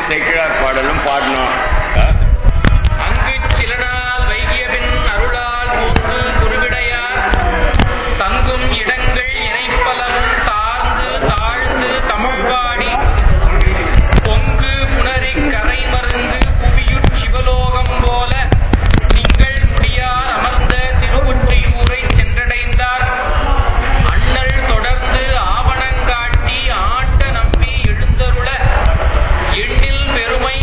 சேக்கிழார் பாடலும் பாடணும் அங்கு சில நாள் வைகியபின் அருளால் மூக்கு குருவிடையார் தங்கும் இடங்கள் இணைப்பலவும் சார்ந்து தாழ்ந்து தமிழ் பாடி பொங்கு புணரி கரை மருந்து புவியுட் சிவலோகம் போல நீங்கள் முடியார் அமர்ந்த திருவொற்றியூரை சென்றடைந்தார் அண்ணல் தொடர்ந்து ஆவணங்காட்டி ஆட்ட நம்பி எழுந்தருள எண்ணில் பெருமை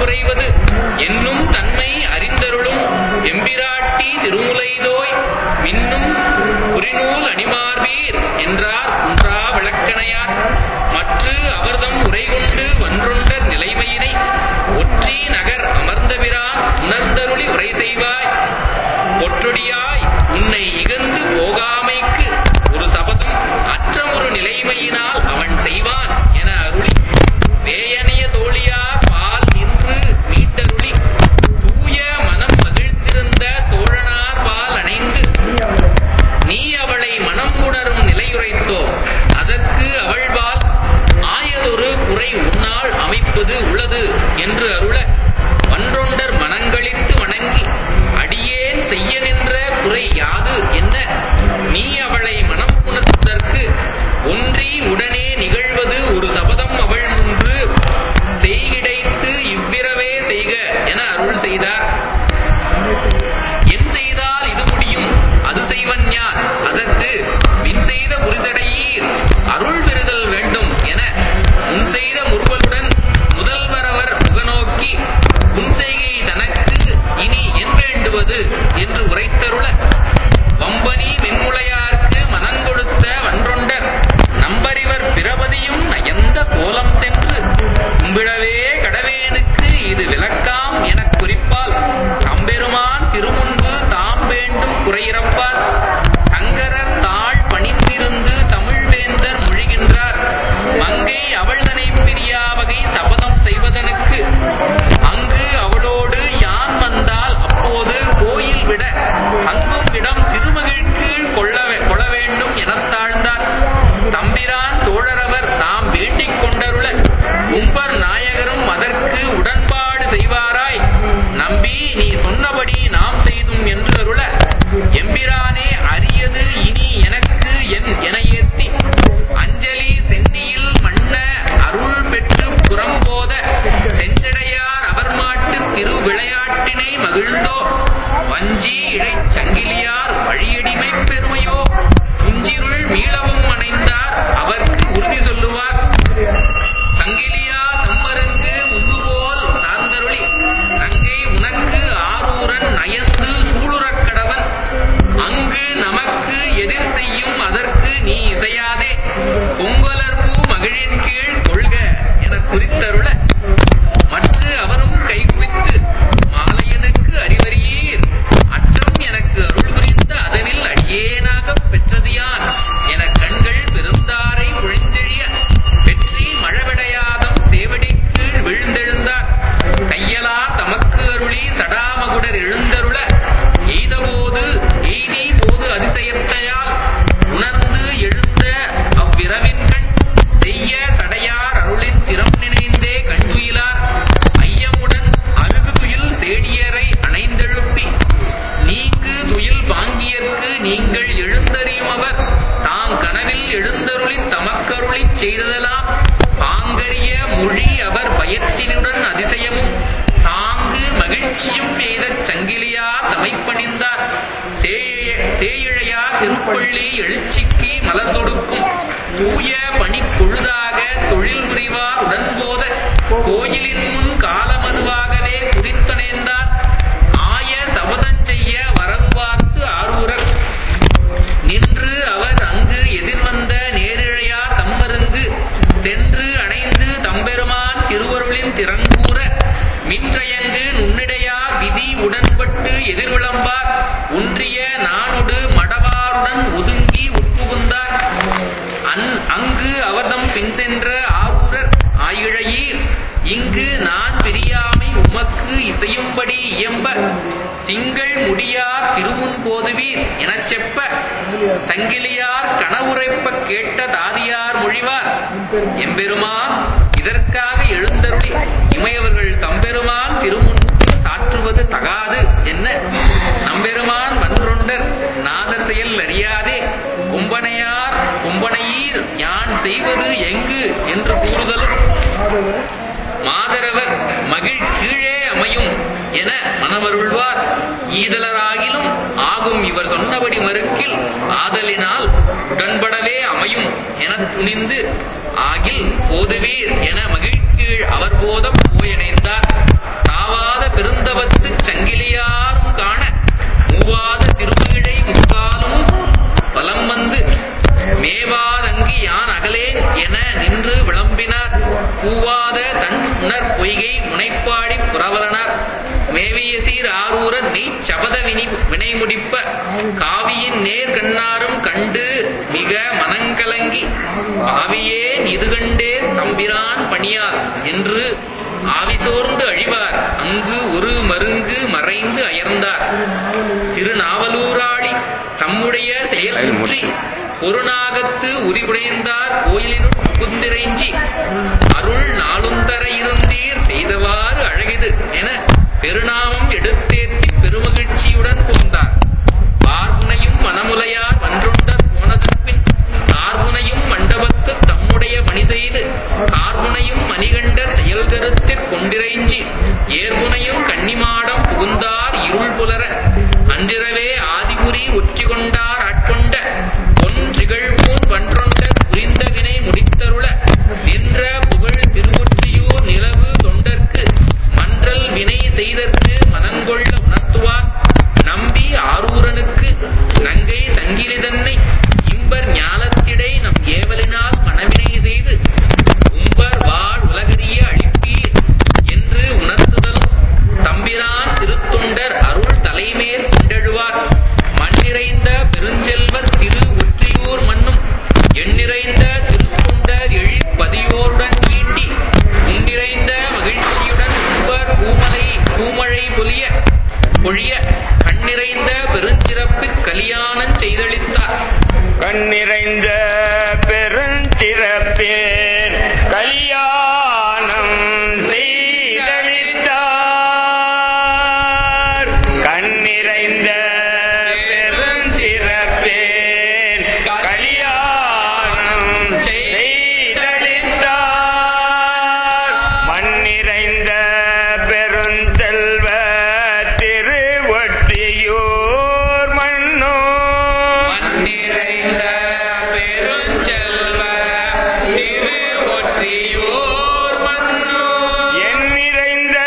உறைவது என்னும் தன்மை அறிந்தருளும் எம்பிராட்டி திருமுலைதோய் மின்னும் குறிநூல் அணிமார்வீர் என்றார் குன்றா விளக்கணையார் மற்று அவர்தம் உரைகொண்டு வன்றொண்டர் நிலைமையினை ஒற்றி நகர் அமர்ந்தபிரான் உணர்ந்தருளி உரை செய்வாய் பொற்றொடியாய் உன்னை இகந்து போகாமைக்கு ஒரு சபதம் அற்றமொரு நிலைமையினால் அவன் செய்வான் என அருளி வேயனைய தோழியார் பால் நின்று மீட்டருளி தூய மனம் மகிழ்ந்திருந்த தோழனார் பால் அணைந்து நீ அவளை மனம் உணரும் நிலையுரைத்தோ அதற்கு அவள்பால் ஆயதொரு குறை உன்னால் அமைப்பது உளது என்று அருள வன்றொண்டர் மனங்களித்து வணங்கி அடியேன் செய்ய நின்ற குறை யாது என்ன நீ அவளை மனம் உணர்த்ததற்கு ஒன்றி உடனே நிகழ்வது ஒரு சபதம் அவள் முன்று செய்கிடைத்து இவ்விரவே செய்க என அருள் செய்தார் என் செய்தால் இது முடியும் அது செய்வன் யான் அதற்கு பின் செய்த புரிசடையீர் அருள் பெறுதல் வேண்டும் என முன் செய்த முறுவலுடன் முதல்வரவர் முகநோக்கி உன் செய்கை தனக்கு இனி என் வேண்டுவது என்று உரைத்தருள வம்பனி மென்முளையார்க்கு மனங்கொடுத்த வன்றொண்டர் நம்பறிவர் பிரபதியும் நயந்த கோலம் சென்று கும்பிடவே கடவேனுக்கு இது விளக்காம் எனக் குறிப்பால் அம்பெருமான் திருமுன்பு தாம் வேண்டும் குறையிறப்பார் சங்கரர் தாழ் பணிந்திருந்து தமிழ் வேந்தர் மொழிகின்றார் மங்கை அவள்தனை பிரியா வகை சபதம் செய்வதனுக்கு அங்கு அவளோடு யான் வந்தால் அப்போது கோயில் விட அங்கும் இடம் திருமகிழ்கீழ் கொள்ள வே- கொள்ள வேண்டும் எனத் தாழ்ந்தார் தம்பிரான் தோழரவர் தாம் வேண்டிக் கொண்டருள உம்பர் நாயகரும் அதற்கு உடன்பாடு செய்வாராய் நம்பி நீ சொன்னபடி நாம் செய்தும் என்று அருள எம்பிரானே அரியது இனி எனக்கு என் என ஏத்தி அஞ்சலி சென்னியில் மன்ன அருள் பெற்று புறம்போத செஞ்சடையார் அவர் மாட்டு திரு விளையாட்டினை மகிழ்ந்தோ வஞ்சி இழைச் சங்கிலியார் வழியடிமை பெருமையோ துஞ்சிருள் மீளவும் அணைந்தார் அவர்க்கு உறுதி சொல்லுவார் சங்கிலியா தம்மருக்கு முன்பு போல் சார்ந்தருளி நங்கை உனக்கு ஆரூரன் நயந்து சூளுரக் கடவன் அங்கு நமக்கு எதிர் செய்யும் அதற்கு நீ இசையாதே பொங்கலர்பூ மகிழின் கீழ் கொள்க என குறித்தருள மற்ற அவரும் கைகுவித்து மாலையனுக்கு அறிவறியீர் அற்றம் எனக்கு அருள் புரிந்த அதனில் அடியேனாகப் பெற்றது யான் என கண்கள் பெருந்தாரை பொழிந்தெழிய வெற்றி மழவிடையாதம் சேவடி கீழ் விழுந்தெழுந்தார் கையலா தமக்கு அருளி சடாமகுடர் எழுந்தருள எய்தபோது எய்தி போது அதிசயத்தையால் உணர்ந்து எழுந்த அவ்விரவின் கண் செய்ய தடையார் அருளின் திறம் நினைந்தே கண்டுயிலார் ஐயமுடன் அருகு துயில் சேடியரை அணைந்தெழுப்பி நீங்கு துயில் பாங்கியர்க்கு நீங்கள் எழுந்தறியுமவர் தாம் கனவில் எழுந்தருளி தமக்கருளிச் செய்ததெல்லாம் பாங்கரிய மொழி அவர் பயத்தினுடன் அதிசயமும் தாங்கு மகிழ்ச்சியும் எய்தச் சங்கிலியா தமைப்பணிந்தார் சேய- சேயிழையா திருப்பள்ளி எழுச்சிக்கு மலர் தொடுக்கும் தூய பணி பொழுதாக தொழில் புரிவார் உடன்போத கோயிலின் முன் காலமதுவாகவே குறித்தணைந்தார் ஆய சபதம் செய்ய வரவு பார்த்து ஆரூரர் நின்று அவர் அங்கு எதிர்வந்த நேரிழையா தம்மருந்து சென்று அணைந்து தம்பெருமான் திருவருளின் திறங்கூற மின்றயங்கு நுண்ணிடையார் விதி உடன்பட்டு எதிர்விளம்பார் ஒன்றிய நானொடு மடவாருடன் ஒதுங்கி உட்புகுந்தார் அன் அங்கு அவர்தம் பின் சென்ற ஆரூரர் ஆயிழையீர் இங்கு நான் பிரியாமை உமக்கு இசையும்படி இயம்ப திங்கள் முடியார் திருமுன் போதுவீர் எனச் செப்ப சங்கிலியார் கனவுரைப்ப கேட்ட தாதியார் மொழிவார் எம்பெருமான் இதற்காக எழுந்தருளி இமையவர்கள் தம்பெருமான் திருமுன் சாற்றுவது தகாது என்ன நம்பெருமான் வன்றொண்டர் நாதர் செயல் அறியாதே கும்பனையார் கும்பனையீர் யான் செய்வது எங்கு என்று கூறுதலும் மாதரவர் மகிழ் கீழே அமையும் என மனமருள்வார் ஈதலராகிலும் ஆகும் இவர் சொன்னபடி மறுக்கில் ஆதலினால் உடன்படவே அமையும் எனத் துணிந்து ஆகில் போதுவீர் என மகிழ்கீழ் அவர் போதப் போயணைந்தார் புரவலனார் மேவிய சீர் ஆரூர நெய் சபத வினி வினை முடிப்ப காவியின் நேர் கண்ணாரும் கண்டு மிக மனங்கலங்கி ஆவியேன் இது கண்டேன் தம்பிரான் பணியால் என்று ஆவி சோர்ந்து அழிவார் அங்கு ஒரு மருங்கு மறைந்து அயர்ந்தார் திருநாவலூராளி தம்முடைய செயல் முற்றி பொருநாகத்து உரிபுடைந்தார் கோயிலினுள் புகுந்திரைஞ்சி அருள் நாளுந்தர இருந்தீர் செய்தவாறு அழகிது என பெருநாமம் எடுத்தேத்தி பெருமகிழ்ச்சியுடன் போந்தார் பார்முனையும் மனமுலையார் வன்றொண்டர் போனதற்பின் தார்முனையும் மண்டபத்து தம்முடைய பணி செய்து கார்முனையும் மணிகண்ட செயல் கருத்திற் கொண்டிரைஞ்சி ஏர்முனையும் கன்னிமாடம் புகுந்தார் இருள் புலர அன்றிரவே ஆதிபுரி ஒற்றி கொண்டார் ஆட்கொண்ட பொன் திகழ்பூன் வன்றொண்டர் புரிந்தகினை முடித்தருள நின்ற புகழ் திருவொற்றியூர் நிலவு தொண்டர்க்கு மன்றல் வினை செய்தற்கு மனங்கொள்ள உணர்த்துவார் நம்பி ஆரூரனுக்கு நங்கை சங்கிலி தன்னை இம்பர் ஞாலத்திடை நம் ஏவலினால் மனவினை செய்து உம்பர் வாழ் உலகறிய அழிப்பீர் என்று உணர்த்துதலும் தம்பிரான் திருத்தொண்டர் அருள் தலைமேல் கொண்டெழுவார் மண்ணிறைந்த பெருஞ்செல்வர் திரு ஒற்றியூர் மன்னும் எண்ணிறைந்த திருத்தொண்டர் எழிற்பதியோருடன் ஈட்டி உண்டிறைந்த மகிழ்ச்சியுடன் உம்பர் பூமலை பூமழை பொலிய பொழிய கண்ணிறைந்த பெருஞ்சிறப்பிற் கலியாணம் செய்தளித்தார் கண்ணிறைந்த பெருஞ்சிறப்பேர் கல்யாணம் செய்தளித்தார் கண்ணிறைந்த பெருஞ்சிறப்பேர் கல்யாணம் செய்தளித்தார் மண்ணிறைந்த பெருஞ்செல்வ திருவொற்றியூர் மன்னோ மண்ணிறைந்த பெருஞ்செல்வ திருவொற்றியூர் மன்னோ என் நிறைந்த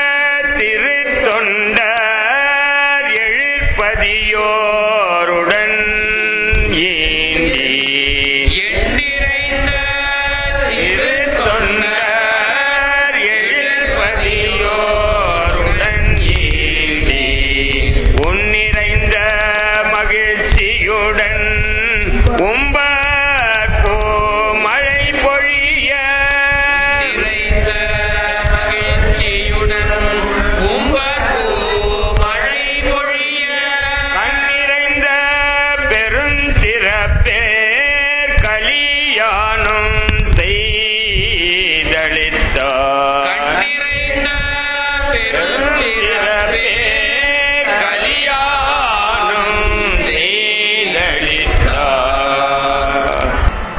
திருத்தொண்டர் எழிற்பதியோருடன் ஏந்தி எண்ணிறைந்த திருத்தொண்டர் எழிற்பதியோருடன் ஏந்தி உன்னிறைந்த மகிழ்ச்சியுடன் உம்பர்கோ மழை பொழிய நிறைந்த மகிழ்ச்சியுடன் உம்பர்கோ மழை பொழிய கண்ணிறைந்த பெருஞ்சிறப்பேர் கலியானம் செய்தளித்தார்